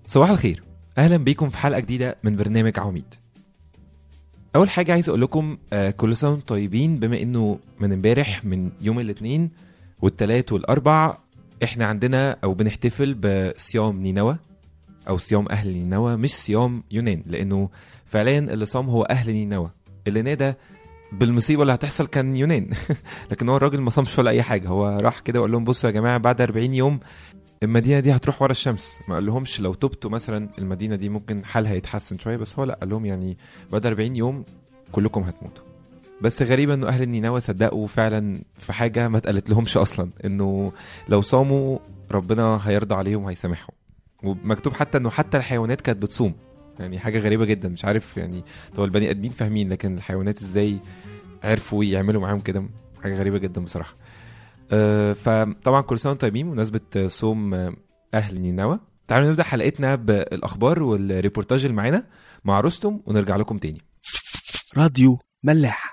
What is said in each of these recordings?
صباح الخير اهلا بيكم في حلقه جديده من برنامج عواميد اول حاجه عايز اقول لكم آه، كل سنه وانتم طيبين بما انه من امبارح من يوم الاثنين والثلاث والاربع احنا عندنا او بنحتفل بصيام نينوى او صيام اهل نينوى مش صيام يونان لانه فعليا اللي صام هو اهل نينوى اللي نادى بالمصيبه اللي هتحصل كان يونان لكن هو الراجل ما صامش ولا اي حاجه هو راح كده وقال لهم بصوا يا جماعه بعد 40 يوم المدينه دي هتروح ورا الشمس ما قال لهمش لو تبتوا مثلا المدينه دي ممكن حالها يتحسن شويه بس هو لا قال لهم يعني بعد 40 يوم كلكم هتموتوا بس غريبة انه اهل النينوى صدقوا فعلا في حاجة ما اتقالت لهمش اصلا انه لو صاموا ربنا هيرضى عليهم وهيسامحهم ومكتوب حتى انه حتى الحيوانات كانت بتصوم يعني حاجة غريبة جدا مش عارف يعني طب البني ادمين فاهمين لكن الحيوانات ازاي عرفوا يعملوا معاهم كده حاجة غريبة جدا بصراحة آه، فطبعا كل سنة وانتم طيبين بمناسبة صوم آه، اهل نينوى تعالوا نبدا حلقتنا بالاخبار والريبورتاج اللي معانا مع رستم ونرجع لكم تاني راديو ملاح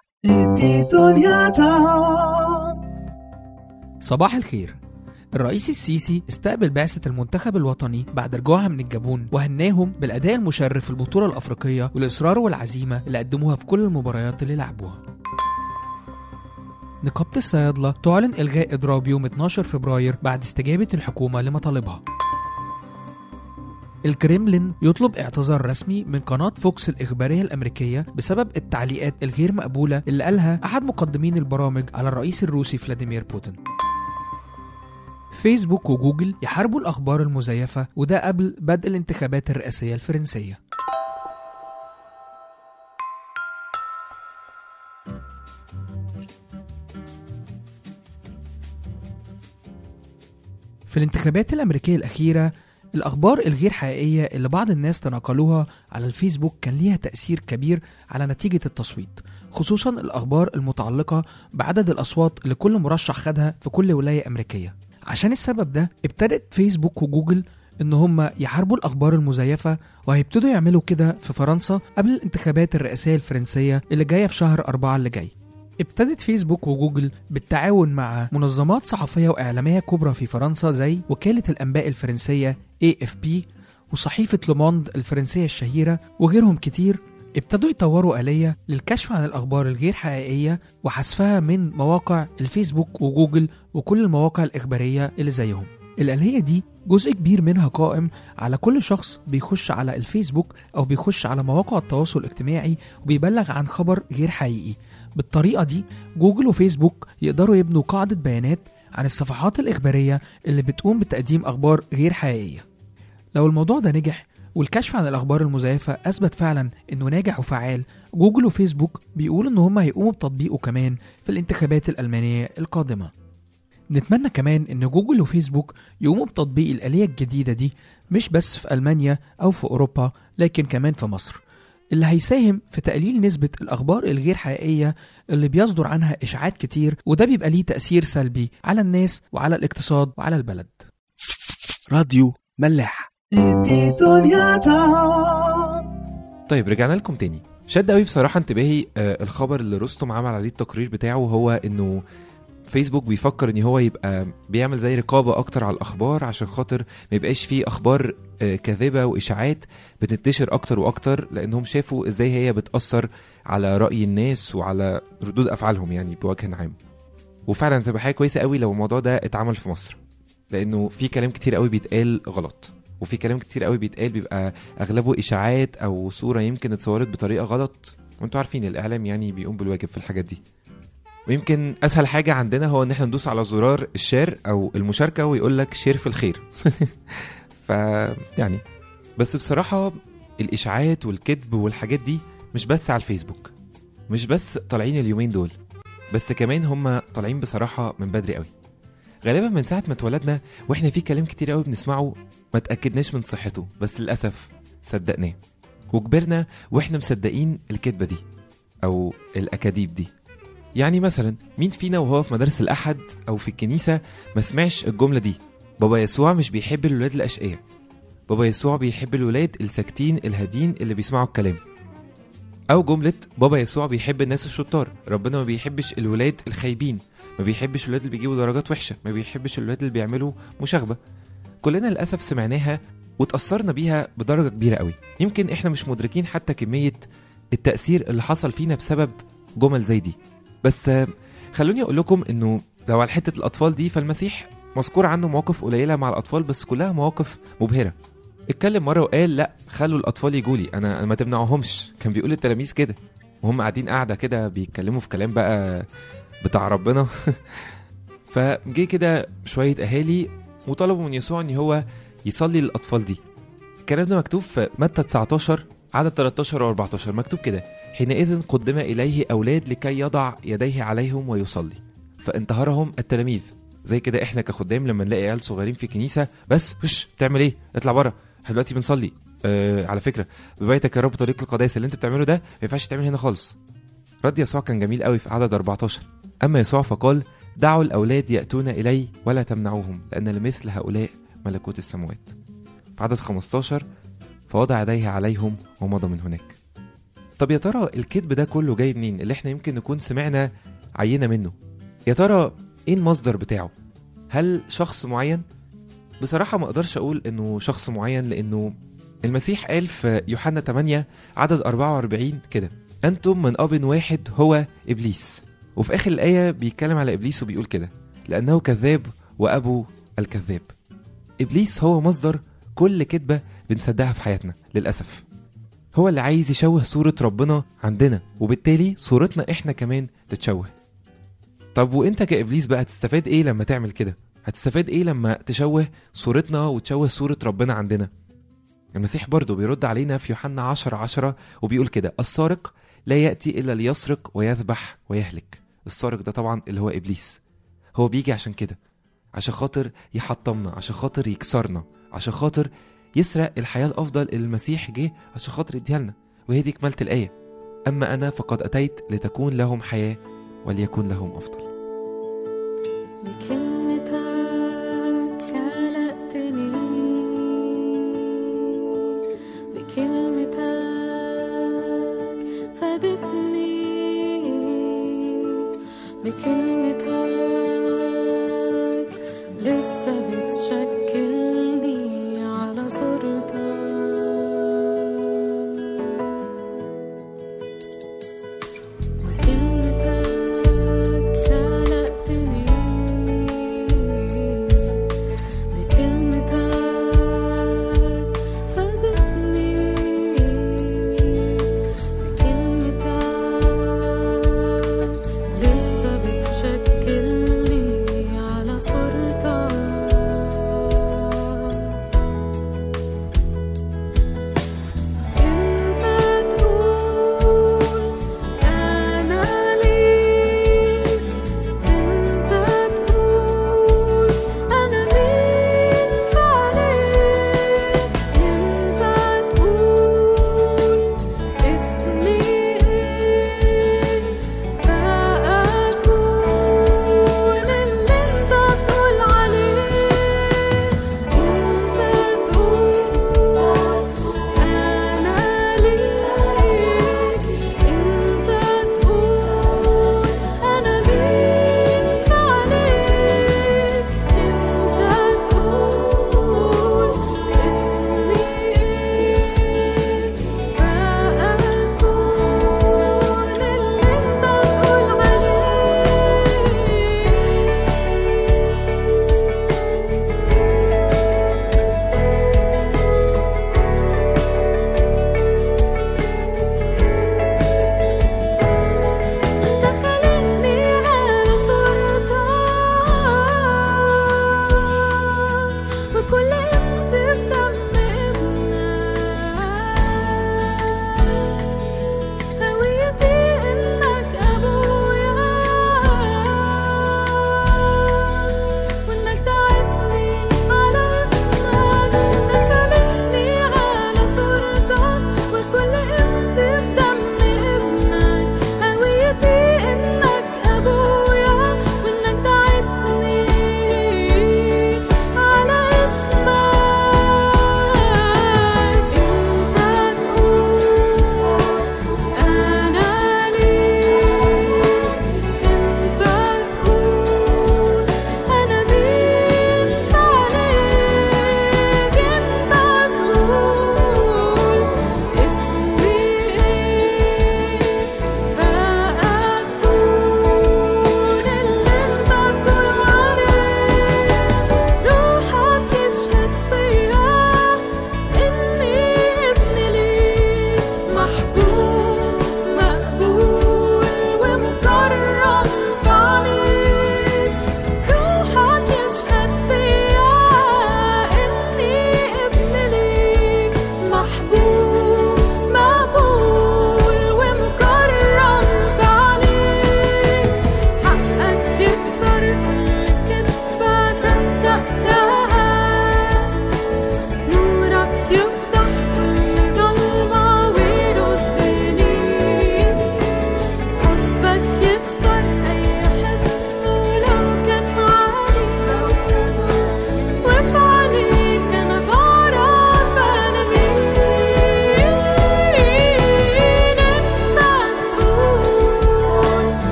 صباح الخير الرئيس السيسي استقبل بعثة المنتخب الوطني بعد رجوعها من الجابون وهناهم بالأداء المشرف في البطولة الأفريقية والإصرار والعزيمة اللي قدموها في كل المباريات اللي لعبوها نقابة الصيادلة تعلن إلغاء إضراب يوم 12 فبراير بعد استجابة الحكومة لمطالبها الكريملين يطلب اعتذار رسمي من قناة فوكس الإخبارية الأمريكية بسبب التعليقات الغير مقبولة اللي قالها أحد مقدمين البرامج على الرئيس الروسي فلاديمير بوتين فيسبوك وجوجل يحاربوا الأخبار المزيفة وده قبل بدء الانتخابات الرئاسية الفرنسية في الانتخابات الأمريكية الأخيرة الأخبار الغير حقيقية اللي بعض الناس تناقلوها على الفيسبوك كان ليها تأثير كبير على نتيجة التصويت خصوصا الأخبار المتعلقة بعدد الأصوات اللي كل مرشح خدها في كل ولاية أمريكية عشان السبب ده ابتدت فيسبوك وجوجل ان هم يحاربوا الاخبار المزيفه وهيبتدوا يعملوا كده في فرنسا قبل الانتخابات الرئاسيه الفرنسيه اللي جايه في شهر أربعة اللي جاي ابتدت فيسبوك وجوجل بالتعاون مع منظمات صحفية وإعلامية كبرى في فرنسا زي وكالة الأنباء الفرنسية AFP وصحيفة لوموند الفرنسية الشهيرة وغيرهم كتير ابتدوا يطوروا آلية للكشف عن الأخبار الغير حقيقية وحذفها من مواقع الفيسبوك وجوجل وكل المواقع الإخبارية اللي زيهم الآلية دي جزء كبير منها قائم على كل شخص بيخش على الفيسبوك أو بيخش على مواقع التواصل الاجتماعي وبيبلغ عن خبر غير حقيقي بالطريقة دي جوجل وفيسبوك يقدروا يبنوا قاعدة بيانات عن الصفحات الإخبارية اللي بتقوم بتقديم أخبار غير حقيقية لو الموضوع ده نجح والكشف عن الأخبار المزيفة أثبت فعلا إنه ناجح وفعال جوجل وفيسبوك بيقولوا إن هم هيقوموا بتطبيقه كمان في الانتخابات الألمانية القادمة نتمنى كمان إن جوجل وفيسبوك يقوموا بتطبيق الآلية الجديدة دي مش بس في ألمانيا أو في أوروبا لكن كمان في مصر اللي هيساهم في تقليل نسبة الأخبار الغير حقيقية اللي بيصدر عنها إشاعات كتير وده بيبقى ليه تأثير سلبي على الناس وعلى الاقتصاد وعلى البلد راديو ملاح طيب رجعنا لكم تاني شد قوي بصراحة انتباهي آه الخبر اللي رستم عمل عليه التقرير بتاعه هو انه فيسبوك بيفكر ان هو يبقى بيعمل زي رقابة اكتر على الاخبار عشان خاطر ما يبقاش فيه اخبار آه، كاذبة واشاعات بتنتشر اكتر واكتر لانهم شافوا ازاي هي بتأثر على رأي الناس وعلى ردود افعالهم يعني بوجه عام وفعلا تبقى حاجة كويسة قوي لو الموضوع ده اتعمل في مصر لانه في كلام كتير قوي بيتقال غلط وفي كلام كتير قوي بيتقال بيبقى اغلبه اشاعات او صوره يمكن اتصورت بطريقه غلط وانتوا عارفين الاعلام يعني بيقوم بالواجب في الحاجات دي ويمكن اسهل حاجه عندنا هو ان احنا ندوس على زرار الشير او المشاركه ويقول لك شير في الخير ف يعني بس بصراحه الاشاعات والكذب والحاجات دي مش بس على الفيسبوك مش بس طالعين اليومين دول بس كمان هم طالعين بصراحه من بدري قوي غالبا من ساعه ما اتولدنا واحنا في كلام كتير قوي بنسمعه ما تاكدناش من صحته بس للاسف صدقناه وكبرنا واحنا مصدقين الكذبه دي او الاكاذيب دي يعني مثلا مين فينا وهو في مدارس الاحد او في الكنيسه ما سمعش الجمله دي بابا يسوع مش بيحب الولاد الاشقياء بابا يسوع بيحب الولاد الساكتين الهادين اللي بيسمعوا الكلام او جمله بابا يسوع بيحب الناس الشطار ربنا ما بيحبش الولاد الخايبين ما بيحبش الولاد اللي بيجيبوا درجات وحشه ما بيحبش الولاد اللي بيعملوا مشاغبه كلنا للاسف سمعناها وتاثرنا بيها بدرجه كبيره قوي يمكن احنا مش مدركين حتى كميه التاثير اللي حصل فينا بسبب جمل زي دي بس آه، خلوني اقول لكم انه لو على حته الاطفال دي فالمسيح مذكور عنه مواقف قليله مع الاطفال بس كلها مواقف مبهره اتكلم مره وقال لا خلوا الاطفال يجوا لي انا أنا ما تمنعوهمش كان بيقول للتلاميذ كده وهم قاعدين قاعده كده بيتكلموا في كلام بقى بتاع ربنا فجه كده شويه اهالي وطلبوا من يسوع ان هو يصلي للاطفال دي الكلام ده مكتوب في متى 19 عدد 13 و 14 مكتوب كده حينئذ قدم اليه اولاد لكي يضع يديه عليهم ويصلي فانتهرهم التلاميذ زي كده احنا كخدام لما نلاقي عيال صغيرين في كنيسه بس هش بتعمل ايه اطلع بره احنا دلوقتي بنصلي آه على فكره ببيتك يا رب طريق القداسه اللي انت بتعمله ده ما ينفعش تعمل هنا خالص رد يسوع كان جميل قوي في عدد 14 اما يسوع فقال دعوا الاولاد ياتون الي ولا تمنعوهم لان لمثل هؤلاء ملكوت السماوات في عدد 15 فوضع يديه عليهم ومضى من هناك طب يا ترى الكذب ده كله جاي منين اللي احنا يمكن نكون سمعنا عينه منه يا ترى ايه المصدر بتاعه هل شخص معين بصراحة ما اقدرش اقول انه شخص معين لانه المسيح قال في يوحنا 8 عدد 44 كده انتم من اب واحد هو ابليس وفي اخر الايه بيتكلم على ابليس وبيقول كده لانه كذاب وابو الكذاب ابليس هو مصدر كل كذبه بنصدقها في حياتنا للاسف هو اللي عايز يشوه صوره ربنا عندنا وبالتالي صورتنا احنا كمان تتشوه طب وانت كابليس بقى هتستفاد ايه لما تعمل كده هتستفاد ايه لما تشوه صورتنا وتشوه صوره ربنا عندنا المسيح برضه بيرد علينا في يوحنا 10 10 وبيقول كده السارق لا يأتي إلا ليسرق ويذبح ويهلك السارق ده طبعا اللي هو إبليس هو بيجي عشان كده عشان خاطر يحطمنا عشان خاطر يكسرنا عشان خاطر يسرق الحياة الأفضل اللي المسيح جه عشان خاطر يديها لنا وهي دي كمالة الآية أما أنا فقد أتيت لتكون لهم حياة وليكن لهم أفضل بكلمتك خلقتني بكلمتك فادتني بكلمتك لسه بتشكلني على صورتك بكلمتك خلقتني بكلمتك فادتني بكلمتك لسه بتشكلني على صورتك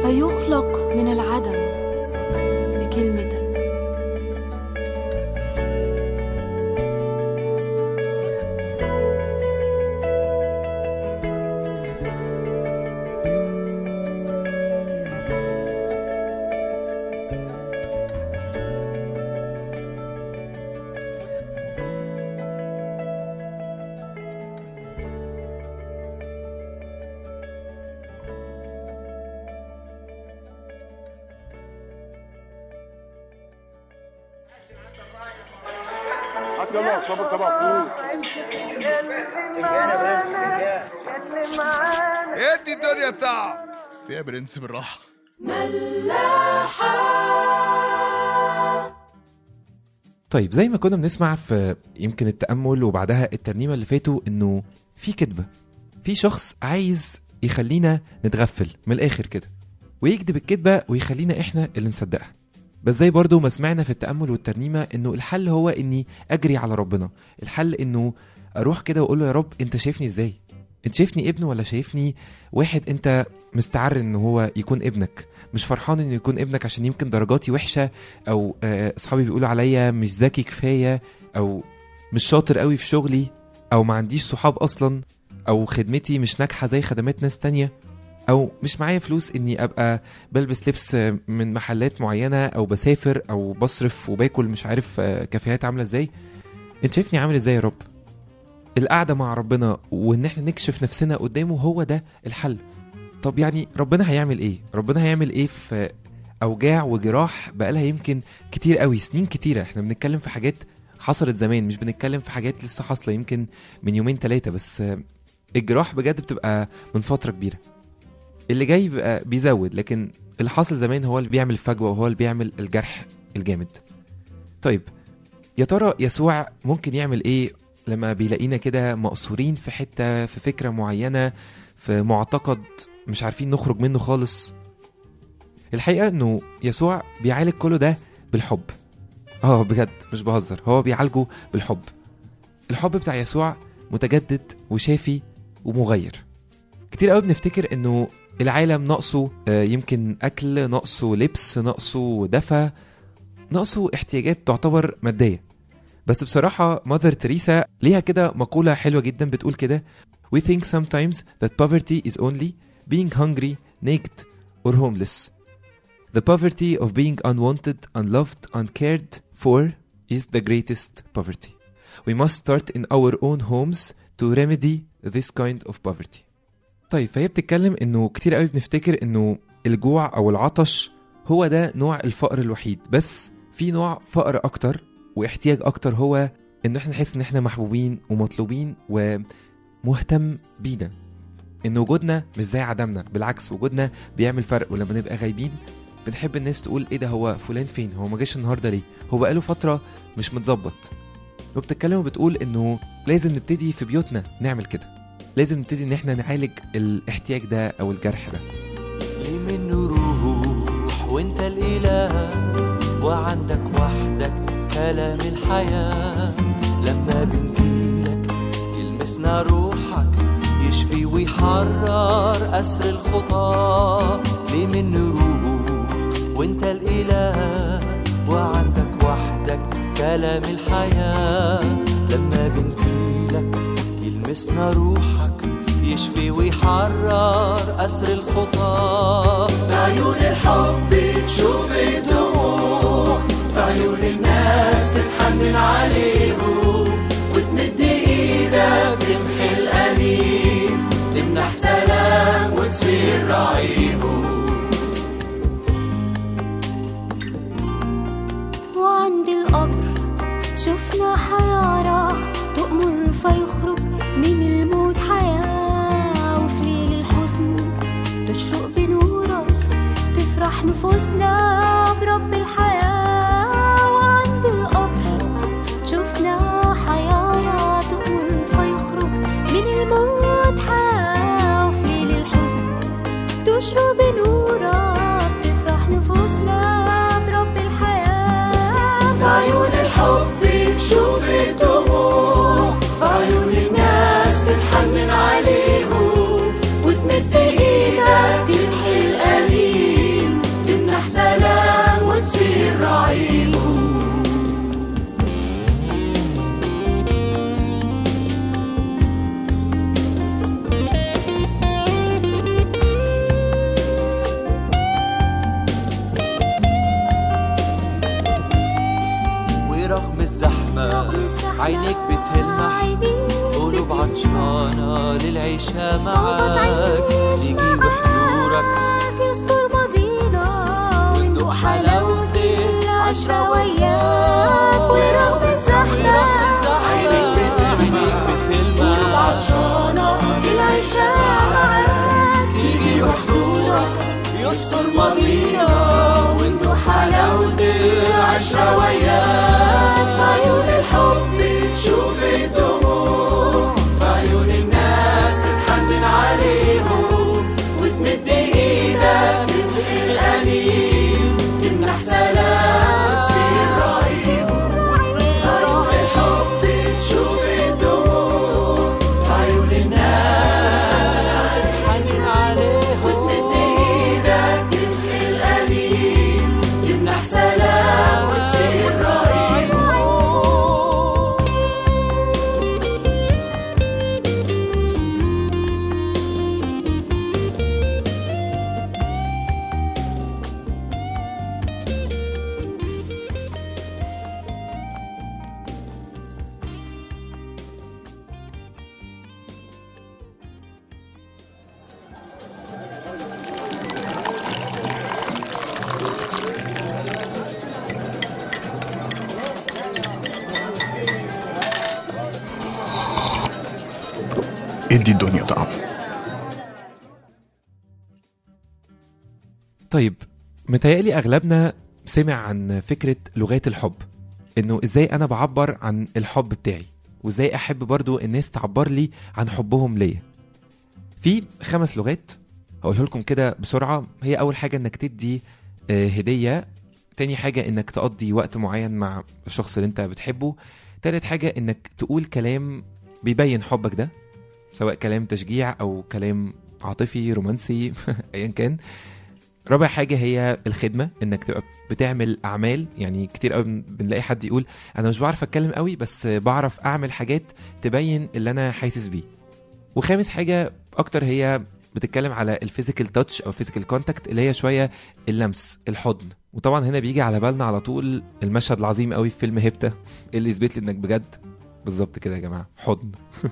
فيخلق من العدم بكلمتك هات يلا يا صابر طبعا فوق ادي الدنيا تعب فيها برنس بالراحه طيب زي ما كنا بنسمع في يمكن التأمل وبعدها الترنيمة اللي فاتوا إنه في كذبة في شخص عايز يخلينا نتغفل من الآخر كده ويكذب الكذبة ويخلينا إحنا اللي نصدقها بس زي برضو ما سمعنا في التأمل والترنيمة إنه الحل هو إني أجري على ربنا الحل إنه أروح كده وأقول له يا رب أنت شايفني إزاي أنت شايفني ابن ولا شايفني واحد أنت مستعر إن هو يكون ابنك مش فرحان إنه يكون ابنك عشان يمكن درجاتي وحشة او آه، اصحابي بيقولوا عليا مش ذكي كفايه او مش شاطر قوي في شغلي او ما عنديش صحاب اصلا او خدمتي مش ناجحه زي خدمات ناس تانية او مش معايا فلوس اني ابقى بلبس لبس آه، من محلات معينه او بسافر او بصرف وباكل مش عارف آه، كافيهات عامله ازاي انت شايفني عامل ازاي يا رب القعده مع ربنا وان احنا نكشف نفسنا قدامه هو ده الحل طب يعني ربنا هيعمل ايه ربنا هيعمل ايه في اوجاع وجراح بقالها يمكن كتير قوي سنين كتيره احنا بنتكلم في حاجات حصلت زمان مش بنتكلم في حاجات لسه حاصله يمكن من يومين ثلاثه بس آه، الجراح بجد بتبقى من فتره كبيره اللي جاي بقى بيزود لكن اللي حاصل زمان هو اللي بيعمل الفجوه وهو اللي بيعمل الجرح الجامد طيب يا ترى يسوع ممكن يعمل ايه لما بيلاقينا كده مقصورين في حته في فكره معينه في معتقد مش عارفين نخرج منه خالص الحقيقه انه يسوع بيعالج كل ده بالحب اه بجد مش بهزر هو بيعالجه بالحب الحب بتاع يسوع متجدد وشافي ومغير كتير قوي بنفتكر انه العالم ناقصه آه، يمكن اكل ناقصه لبس ناقصه دفى ناقصه احتياجات تعتبر ماديه بس بصراحه ماذر تريسا ليها كده مقوله حلوه جدا بتقول كده We think sometimes that poverty is only being hungry, naked, or homeless. The poverty of being unwanted, unloved, uncared for is the greatest poverty. We must start in our own homes to remedy this kind of poverty. طيب فهي بتتكلم انه كتير قوي بنفتكر انه الجوع او العطش هو ده نوع الفقر الوحيد بس في نوع فقر اكتر واحتياج اكتر هو ان احنا نحس ان احنا محبوبين ومطلوبين ومهتم بينا ان وجودنا مش زي عدمنا بالعكس وجودنا بيعمل فرق ولما نبقى غايبين بنحب الناس تقول ايه ده هو فلان فين هو ما جاش النهارده ليه هو بقاله فتره مش متظبط وبتتكلم وبتقول انه لازم نبتدي في بيوتنا نعمل كده لازم نبتدي ان احنا نعالج الاحتياج ده او الجرح ده ليه منه روح وانت الاله وعندك وحدك كلام الحياة لما بنجيلك يلمسنا روحك يشفي ويحرر أسر الخطى ليه منه روح وانت الإله وعندك وحدك كلام الحياة لما بنجيلك يلمسنا روحك يشفي ويحرر أسر الخطى بعيون الحب تشوف الدموع في عيون الناس تتحنن عليهم وتمد ايدك تمحي الأنين تمنح سلام وتصير رعيهم وعند القبر شفنا حيارة تؤمر فيخرج من الموت حياة وفي ليل الحزن تشرق بنورك تفرح نفوسنا برب الحياة وعند القبر شفنا حيارة تؤمر فيخرج من الموت حياة وفي ليل الحزن تشرق بنورك تفرح نفوسنا برب الحياة بعيون الحب تشوف الدموع في عيون الناس تتحنن عليهم وتمد ايدك تمحي الأنين العيشة معاك تيجي بحضورك يستر ماضينا وندوق حلاوة العشرة وياك ورغم الزحمة عينيك بتلمع عطشانة العيشة معاك تيجي بحضورك يستر ماضينا وندوق حلاوة العشرة وياك عيون الحب تشوف الدموع في عيون الناس تتحنن عليهم وتمد ايدك تلقي الأنين تمنح سلام وتصير رهيب عيون الحب تشوف الدموع في عيون الناس تتحنن عليهم وتمد ايدك تلقي الأنين تمنح سلام وتصير رهيب ادي الدنيا طعم طيب متهيألي أغلبنا سمع عن فكرة لغات الحب إنه إزاي أنا بعبر عن الحب بتاعي وإزاي أحب برضو الناس تعبر لي عن حبهم ليا في خمس لغات هقولها لكم كده بسرعة هي أول حاجة إنك تدي آه، هدية تاني حاجة إنك تقضي وقت معين مع الشخص اللي أنت بتحبه تالت حاجة إنك تقول كلام بيبين حبك ده سواء كلام تشجيع أو كلام عاطفي رومانسي أيا كان رابع حاجة هي الخدمة انك تبقى بتعمل اعمال يعني كتير قوي بنلاقي حد يقول انا مش بعرف اتكلم قوي بس بعرف اعمل حاجات تبين اللي انا حاسس بيه وخامس حاجة اكتر هي بتتكلم على الفيزيكال تاتش او فيزيكال كونتاكت اللي هي شوية اللمس الحضن وطبعا هنا بيجي على بالنا على طول المشهد العظيم قوي في فيلم هيبتا اللي يثبت لي انك بجد بالظبط كده يا جماعة حضن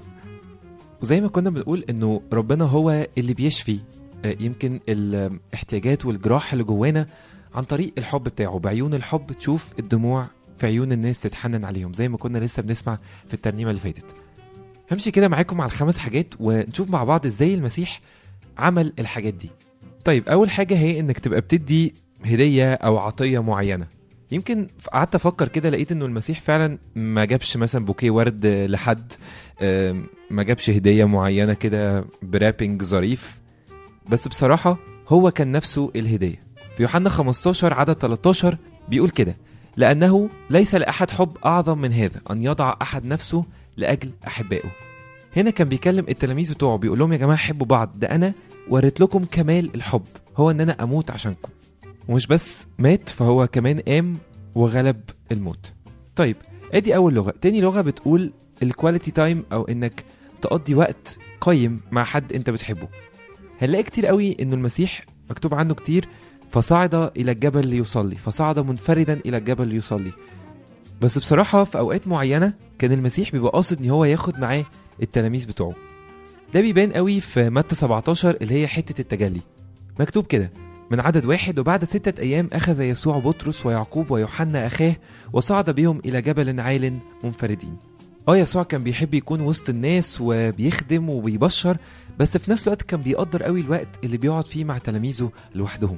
وزي ما كنا بنقول انه ربنا هو اللي بيشفي آه، يمكن الاحتياجات والجراح اللي جوانا عن طريق الحب بتاعه بعيون الحب تشوف الدموع في عيون الناس تتحنن عليهم زي ما كنا لسه بنسمع في الترنيمه اللي فاتت همشي كده معاكم على الخمس حاجات ونشوف مع بعض ازاي المسيح عمل الحاجات دي طيب اول حاجه هي انك تبقى بتدي هديه او عطيه معينه يمكن قعدت افكر كده لقيت انه المسيح فعلا ما جابش مثلا بوكيه ورد لحد آم، ما جابش هديه معينه كده برابنج ظريف بس بصراحة هو كان نفسه الهدية في يوحنا 15 عدد 13 بيقول كده لأنه ليس لأحد حب أعظم من هذا أن يضع أحد نفسه لأجل أحبائه هنا كان بيكلم التلاميذ بتوعه بيقول لهم يا جماعة حبوا بعض ده أنا وريت لكم كمال الحب هو أن أنا أموت عشانكم ومش بس مات فهو كمان قام وغلب الموت طيب ادي أول لغة تاني لغة بتقول الكواليتي تايم أو إنك تقضي وقت قيم مع حد أنت بتحبه هنلاقي كتير قوي انه المسيح مكتوب عنه كتير فصعد الى الجبل ليصلي فصعد منفردا الى الجبل ليصلي بس بصراحة في اوقات معينة كان المسيح بيبقى قاصد ان هو ياخد معاه التلاميذ بتوعه ده بيبان قوي في متى 17 اللي هي حتة التجلي مكتوب كده من عدد واحد وبعد ستة أيام أخذ يسوع بطرس ويعقوب ويوحنا أخاه وصعد بهم إلى جبل عال منفردين اه يسوع كان بيحب يكون وسط الناس وبيخدم وبيبشر بس في نفس الوقت كان بيقدر قوي الوقت اللي بيقعد فيه مع تلاميذه لوحدهم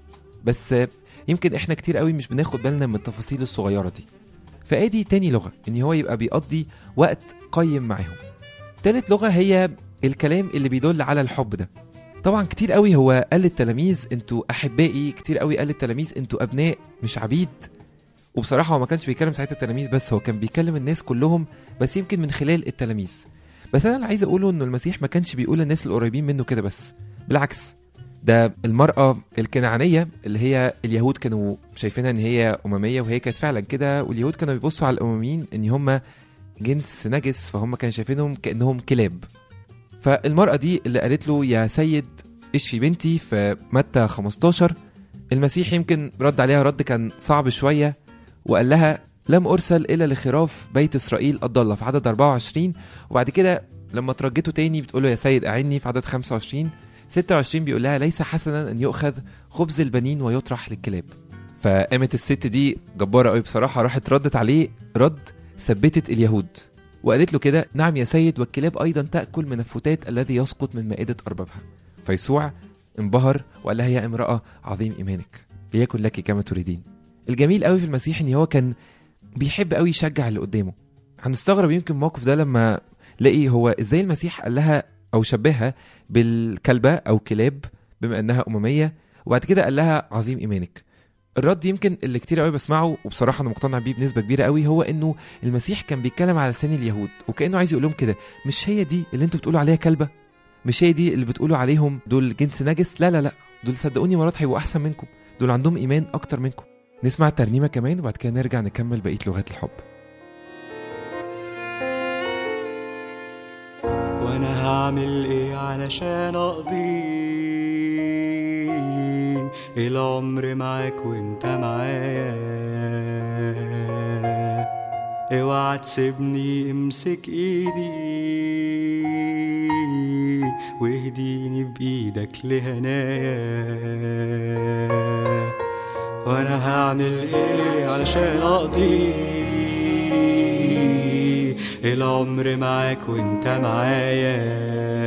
بس يمكن احنا كتير قوي مش بناخد بالنا من التفاصيل الصغيره دي فادي تاني لغه ان هو يبقى بيقضي وقت قيم معاهم تالت لغه هي الكلام اللي بيدل على الحب ده طبعا كتير قوي هو قال للتلاميذ انتوا احبائي كتير قوي قال للتلاميذ انتوا ابناء مش عبيد وبصراحه هو ما كانش بيتكلم ساعتها التلاميذ بس هو كان بيكلم الناس كلهم بس يمكن من خلال التلاميذ بس انا اللي عايز اقوله انه المسيح ما كانش بيقول للناس القريبين منه كده بس بالعكس ده المرأة الكنعانية اللي هي اليهود كانوا شايفينها ان هي أممية وهي كانت فعلا كده واليهود كانوا بيبصوا على الأمميين ان هم جنس نجس فهم كانوا شايفينهم كأنهم كلاب فالمرأة دي اللي قالت له يا سيد اشفي بنتي في متى 15 المسيح يمكن رد عليها رد كان صعب شوية وقال لها لم أرسل إلا لخراف بيت إسرائيل الضالة في عدد 24 وبعد كده لما ترجته تاني بتقوله يا سيد أعني في عدد 25 26 بيقول لها ليس حسنا أن يؤخذ خبز البنين ويطرح للكلاب فقامت الست دي جبارة قوي بصراحة راحت ردت عليه رد ثبتت اليهود وقالت له كده نعم يا سيد والكلاب أيضا تأكل من الفتات الذي يسقط من مائدة أربابها فيسوع انبهر وقال لها يا امرأة عظيم إيمانك ليكن لك كما تريدين الجميل قوي في المسيح ان هو كان بيحب قوي يشجع اللي قدامه هنستغرب يمكن الموقف ده لما لاقي هو ازاي المسيح قال لها او شبهها بالكلبة او كلاب بما انها اممية وبعد كده قال لها عظيم ايمانك الرد يمكن اللي كتير قوي بسمعه وبصراحه انا مقتنع بيه بنسبه كبيره قوي هو انه المسيح كان بيتكلم على لسان اليهود وكانه عايز يقول لهم كده مش هي دي اللي انتوا بتقولوا عليها كلبه مش هي دي اللي بتقولوا عليهم دول جنس نجس لا لا لا دول صدقوني مرات هيبقوا احسن منكم دول عندهم ايمان اكتر منكم نسمع الترنيمه كمان وبعد كده نرجع نكمل بقيه لغات الحب وانا هعمل ايه علشان اقضي العمر معاك وانت معايا اوعى تسيبني امسك ايدي واهديني بايدك لهنايا وانا هعمل ايه علشان اقضي العمر معاك وانت معايا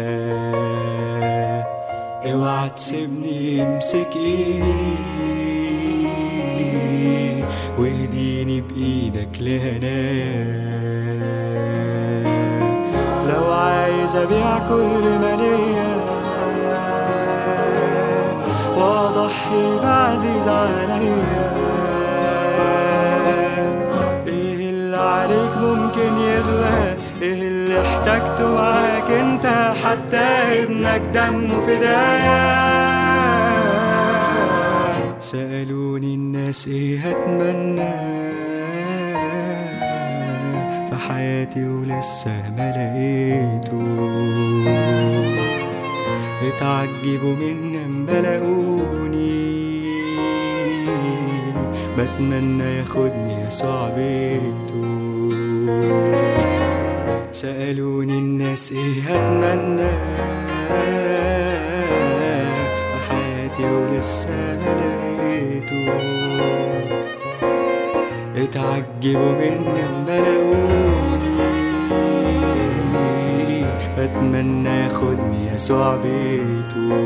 اوعى تسيبني امسك ايدي واهديني بايدك لهنايا لو عايز ابيع كل ما ليا واضحي بعزيز عليا ايه اللي عليك ممكن يغلى ايه اللي احتاجته معاك انت حتى ابنك دمه فدايا سألوني الناس ايه هتمنى في حياتي ولسه ما لقيته اتعجبوا مني اما لقوني بتمنى ياخدني يسوع بيته سألوني الناس ايه هتمنى في حياتي ولسه ما لقيته اتعجبوا مني اما لقوني بتمنى ياخدني يسوع بيته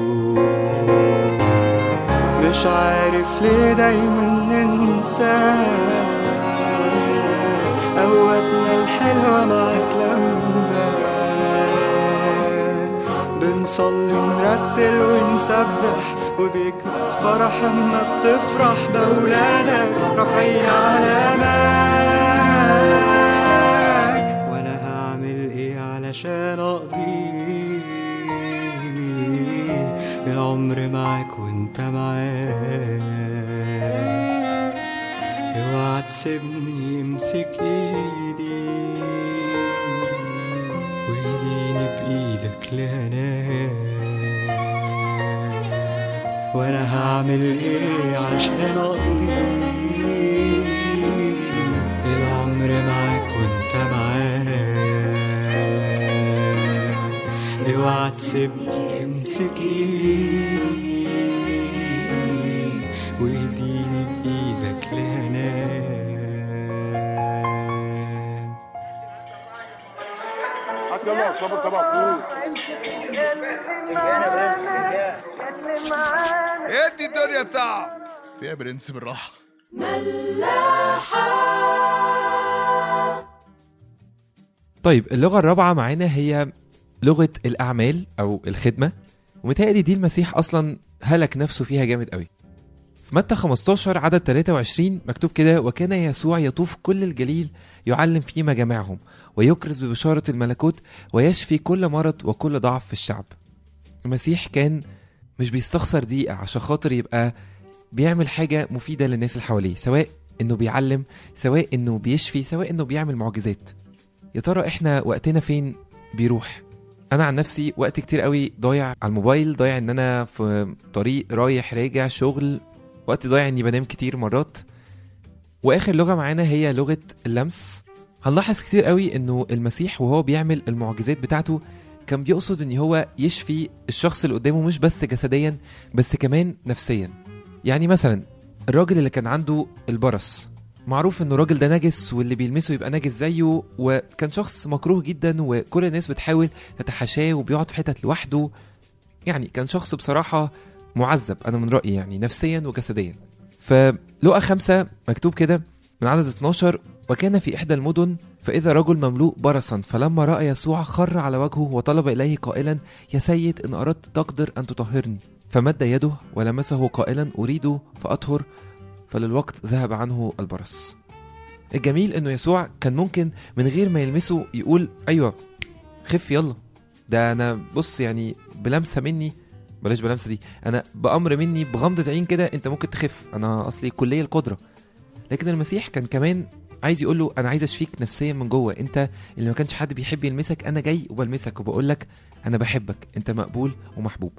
مش عارف ليه دايما ننسى قوتنا الحلوة معاك لما بنصلي نرتل ونسبح وبيكمل فرح اما بتفرح بأولادك رافعين علامك وانا هعمل ايه علشان اقضي العمر معاك وانت معايا اوعى تسيبني امسك ايدي وايديني بايدك لهناك وانا هعمل ايه عشان اقضي العمر معاك وانت معايا اوعى تسيبني امسك ايدي وايديني بايدك لهناك حتى يلا يا صابر تبع فوق ادي الدنيا تعب فيها برنس بالراحه طيب اللغة الرابعة معانا هي لغة الأعمال أو الخدمة ومتهيألي دي المسيح أصلا هلك نفسه فيها جامد قوي في متى 15 عدد 23 مكتوب كده وكان يسوع يطوف كل الجليل يعلم في مجامعهم ويكرز ببشارة الملكوت ويشفي كل مرض وكل ضعف في الشعب المسيح كان مش بيستخسر دقيقة عشان خاطر يبقى بيعمل حاجة مفيدة للناس اللي حواليه سواء انه بيعلم سواء انه بيشفي سواء انه بيعمل معجزات يا ترى احنا وقتنا فين بيروح انا عن نفسي وقت كتير قوي ضايع على الموبايل ضايع ان انا في طريق رايح راجع شغل وقت ضايع اني بنام كتير مرات واخر لغه معانا هي لغه اللمس هنلاحظ كتير قوي انه المسيح وهو بيعمل المعجزات بتاعته كان بيقصد ان هو يشفي الشخص اللي قدامه مش بس جسديا بس كمان نفسيا يعني مثلا الراجل اللي كان عنده البرص معروف انه الراجل ده نجس واللي بيلمسه يبقى نجس زيه وكان شخص مكروه جدا وكل الناس بتحاول تتحاشاه وبيقعد في حتت لوحده يعني كان شخص بصراحة معذب أنا من رأيي يعني نفسيا وجسديا فلقى خمسة مكتوب كده من عدد 12 وكان في إحدى المدن فإذا رجل مملوء برصا فلما رأى يسوع خر على وجهه وطلب إليه قائلا يا سيد إن أردت تقدر أن تطهرني فمد يده ولمسه قائلا أريد فأطهر فللوقت ذهب عنه البرص الجميل إنه يسوع كان ممكن من غير ما يلمسه يقول أيوة خف يلا ده أنا بص يعني بلمسة مني بلاش بلمسة دي أنا بأمر مني بغمضة عين كده أنت ممكن تخف أنا أصلي كلية القدرة لكن المسيح كان كمان عايز يقول له انا عايز اشفيك نفسيا من جوه انت اللي ما كانش حد بيحب يلمسك انا جاي وبلمسك وبقول لك انا بحبك انت مقبول ومحبوب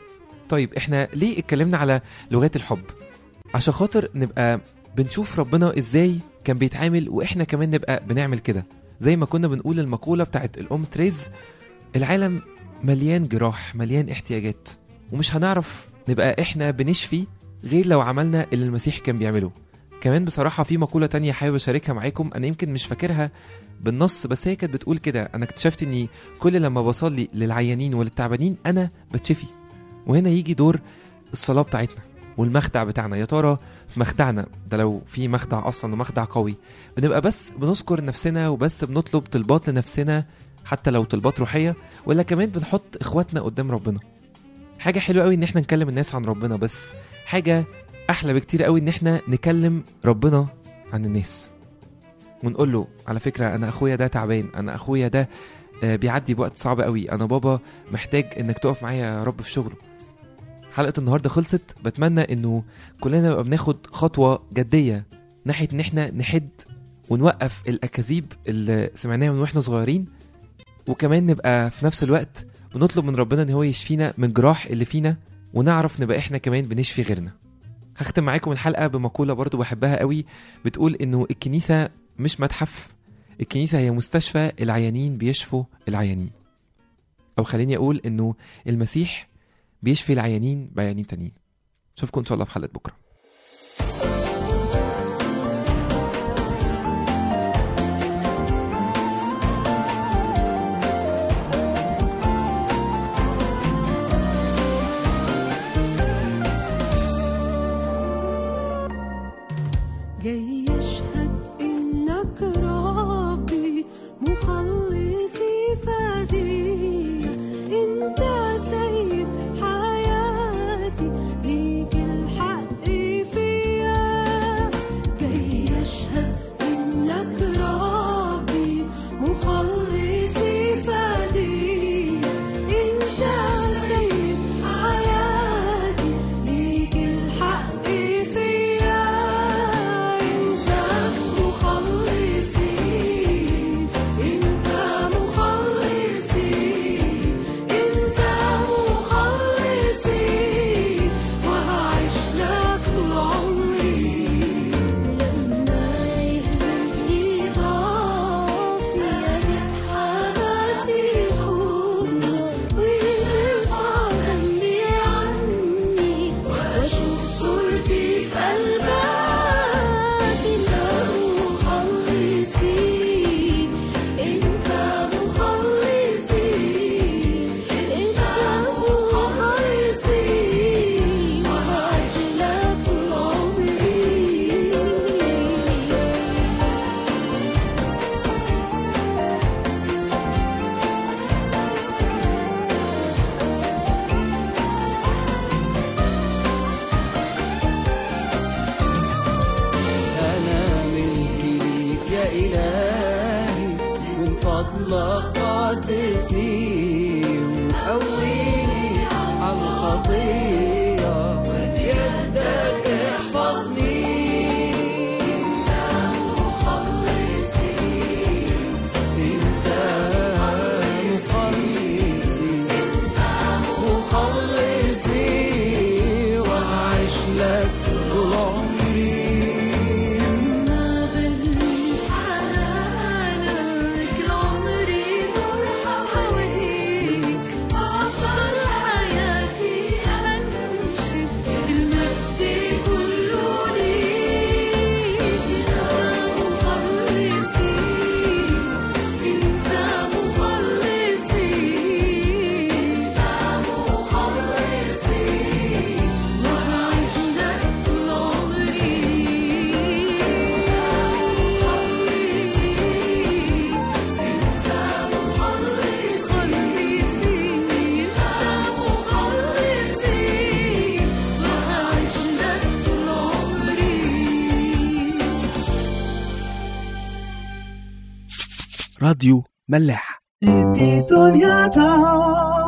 طيب احنا ليه اتكلمنا على لغات الحب عشان خاطر نبقى بنشوف ربنا ازاي كان بيتعامل واحنا كمان نبقى بنعمل كده زي ما كنا بنقول المقولة بتاعت الأم تريز العالم مليان جراح مليان احتياجات ومش هنعرف نبقى احنا بنشفي غير لو عملنا اللي المسيح كان بيعمله كمان بصراحة في مقولة تانية حابب أشاركها معاكم أنا يمكن مش فاكرها بالنص بس هي كانت بتقول كده أنا اكتشفت إني كل لما بصلي للعيانين وللتعبانين أنا بتشفي وهنا يجي دور الصلاة بتاعتنا والمخدع بتاعنا يا ترى في مخدعنا ده لو في مخدع أصلا ومخدع قوي بنبقى بس بنذكر نفسنا وبس بنطلب طلبات لنفسنا حتى لو طلبات روحية ولا كمان بنحط إخواتنا قدام ربنا حاجة حلوة قوي إن احنا نكلم الناس عن ربنا بس حاجة احلى بكتير قوي ان احنا نكلم ربنا عن الناس ونقول له على فكره انا اخويا ده تعبان انا اخويا ده آه، بيعدي بوقت صعب قوي انا بابا محتاج انك تقف معايا يا رب في شغله حلقه النهارده خلصت بتمنى انه كلنا نبقى بناخد خطوه جديه ناحيه ان احنا نحد ونوقف الاكاذيب اللي سمعناها من واحنا صغيرين وكمان نبقى في نفس الوقت بنطلب من ربنا ان هو يشفينا من جراح اللي فينا ونعرف نبقى احنا كمان بنشفي غيرنا هختم معاكم الحلقة بمقولة برضو بحبها قوي بتقول إنه الكنيسة مش متحف الكنيسة هي مستشفى العيانين بيشفوا العيانين أو خليني أقول إنه المسيح بيشفي العيانين بعيانين تانيين أشوفكم إن شاء الله في حلقة بكرة جاي يشهد انك ربي مخلصي فدي انت سيد حياتي ليك الحق فيا جاي يشهد انك ربي مخلصي فدي انت سيد حياتي ليك الحق فيا انت مخلصي انت مخلصي انت مخلصي وهعيش لك طول عمري لما يهزمني ضعفي تتحمى في حضنك وترفع ذنبي عني واشوف صورتي في قلبك انت مخلصي انت مخلصي انت مخلصي وهعيش لك طول عمري أنا ملكي ليك يا إلهي من فضلك قدسني وقويني على الخطية بيدك احفظني انت مخلصي مخلصي وهعيش لك طول عمري ما بلوي حنانك راديو ملاح دي دنيا